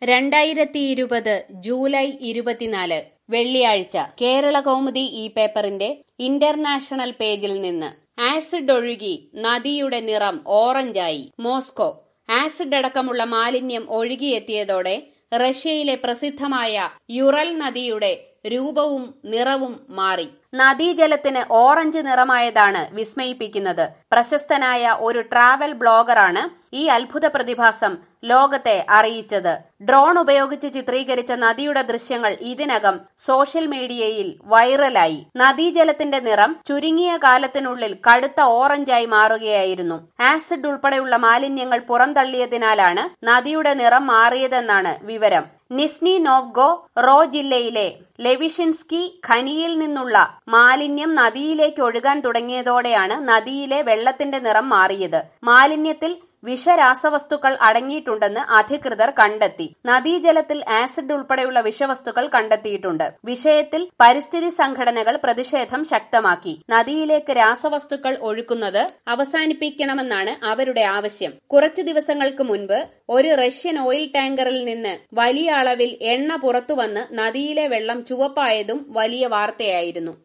രണ്ടായിരത്തി ഇരുപത് ജൂലൈ ഇരുപത്തിനാല് വെള്ളിയാഴ്ച കേരള കൗമുദി ഈ പേപ്പറിന്റെ ഇന്റർനാഷണൽ പേജിൽ നിന്ന് ആസിഡ് ഒഴുകി നദിയുടെ നിറം ഓറഞ്ചായി മോസ്കോ ആസിഡ് അടക്കമുള്ള മാലിന്യം ഒഴുകിയെത്തിയതോടെ റഷ്യയിലെ പ്രസിദ്ധമായ യുറൽ നദിയുടെ രൂപവും നിറവും മാറി നദീജലത്തിന് ഓറഞ്ച് നിറമായതാണ് വിസ്മയിപ്പിക്കുന്നത് പ്രശസ്തനായ ഒരു ട്രാവൽ ബ്ലോഗറാണ് ഈ അത്ഭുത പ്രതിഭാസം ലോകത്തെ അറിയിച്ചത് ഡ്രോൺ ഉപയോഗിച്ച് ചിത്രീകരിച്ച നദിയുടെ ദൃശ്യങ്ങൾ ഇതിനകം സോഷ്യൽ മീഡിയയിൽ വൈറലായി നദീജലത്തിന്റെ നിറം ചുരുങ്ങിയ കാലത്തിനുള്ളിൽ കടുത്ത ഓറഞ്ചായി മാറുകയായിരുന്നു ആസിഡ് ഉൾപ്പെടെയുള്ള മാലിന്യങ്ങൾ പുറന്തള്ളിയതിനാലാണ് നദിയുടെ നിറം മാറിയതെന്നാണ് വിവരം നിസ്നി നോവ്ഗോ റോ ജില്ലയിലെ ലെവിഷിൻസ്കി ഖനിയിൽ നിന്നുള്ള മാലിന്യം നദിയിലേക്ക് ഒഴുകാൻ തുടങ്ങിയതോടെയാണ് നദിയിലെ വെള്ളത്തിന്റെ നിറം മാറിയത് മാലിന്യത്തിൽ വിഷരാസവസ്തുക്കൾ അടങ്ങിയിട്ടുണ്ടെന്ന് അധികൃതർ കണ്ടെത്തി നദീജലത്തിൽ ആസിഡ് ഉൾപ്പെടെയുള്ള വിഷവസ്തുക്കൾ കണ്ടെത്തിയിട്ടുണ്ട് വിഷയത്തിൽ പരിസ്ഥിതി സംഘടനകൾ പ്രതിഷേധം ശക്തമാക്കി നദിയിലേക്ക് രാസവസ്തുക്കൾ ഒഴുക്കുന്നത് അവസാനിപ്പിക്കണമെന്നാണ് അവരുടെ ആവശ്യം കുറച്ചു ദിവസങ്ങൾക്ക് മുൻപ് ഒരു റഷ്യൻ ഓയിൽ ടാങ്കറിൽ നിന്ന് വലിയ അളവിൽ എണ്ണ പുറത്തുവന്ന് നദിയിലെ വെള്ളം ചുവപ്പായതും വലിയ വാർത്തയായിരുന്നു